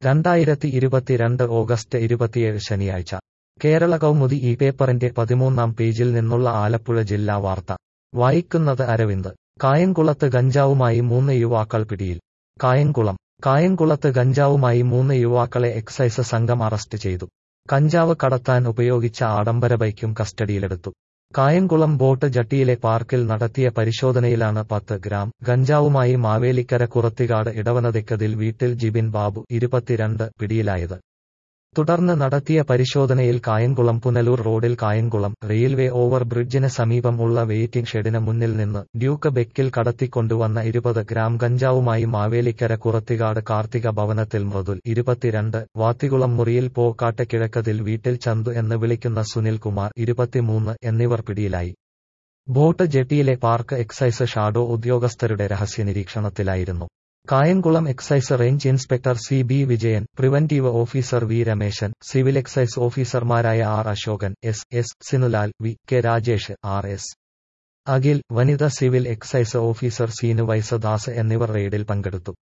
രണ്ടായിരത്തി ഇരുപത്തിരണ്ട് ഓഗസ്റ്റ് ഇരുപത്തിയേഴ് ശനിയാഴ്ച കേരള കൗമുദി ഈ പേപ്പറിന്റെ പതിമൂന്നാം പേജിൽ നിന്നുള്ള ആലപ്പുഴ ജില്ലാ വാർത്ത വായിക്കുന്നത് അരവിന്ദ് കായംകുളത്ത് ഗഞ്ചാവുമായി മൂന്ന് യുവാക്കൾ പിടിയിൽ കായംകുളം കായംകുളത്ത് ഗഞ്ചാവുമായി മൂന്ന് യുവാക്കളെ എക്സൈസ് സംഘം അറസ്റ്റ് ചെയ്തു കഞ്ചാവ് കടത്താൻ ഉപയോഗിച്ച ആഡംബര ബൈക്കും കസ്റ്റഡിയിലെടുത്തു കായംകുളം ബോട്ട് ജട്ടിയിലെ പാർക്കിൽ നടത്തിയ പരിശോധനയിലാണ് പത്ത് ഗ്രാം ഗഞ്ചാവുമായി മാവേലിക്കര കുറത്തികാട് ഇടവനതെക്കതിൽ വീട്ടിൽ ജിബിൻ ബാബു ഇരുപത്തിരണ്ട് പിടിയിലായത് തുടർന്ന് നടത്തിയ പരിശോധനയിൽ കായംകുളം പുനലൂർ റോഡിൽ കായംകുളം റെയിൽവേ ഓവർ ബ്രിഡ്ജിന് സമീപം ഉള്ള വെയിറ്റിംഗ് ഷെഡിന് മുന്നിൽ നിന്ന് ഡ്യൂക്ക് ബെക്കിൽ കടത്തിക്കൊണ്ടുവന്ന ഇരുപത് ഗ്രാം ഗഞ്ചാവുമായി മാവേലിക്കര കുറത്തികാട് കാർത്തിക ഭവനത്തിൽ മൃദുൽ ഇരുപത്തിരണ്ട് വാത്തികുളം മുറിയിൽ പോക്കാട്ട് കിഴക്കതിൽ വീട്ടിൽ ചന്തു എന്ന് വിളിക്കുന്ന സുനിൽ കുമാർ ഇരുപത്തിമൂന്ന് എന്നിവർ പിടിയിലായി ബോട്ട് ജെട്ടിയിലെ പാർക്ക് എക്സൈസ് ഷാഡോ ഉദ്യോഗസ്ഥരുടെ രഹസ്യ നിരീക്ഷണത്തിലായിരുന്നു Kayamkulam excise range inspector C B Vijayan preventive officer V Rameshan civil excise ഓഫീസർമാരായ R Ashokan S S Sinulal V K Rajesh R S Akhil വനിത civil excise officer Seenu Vysadas എന്നിവർ റെയ്ഡിൽ പങ്കെടുത്തു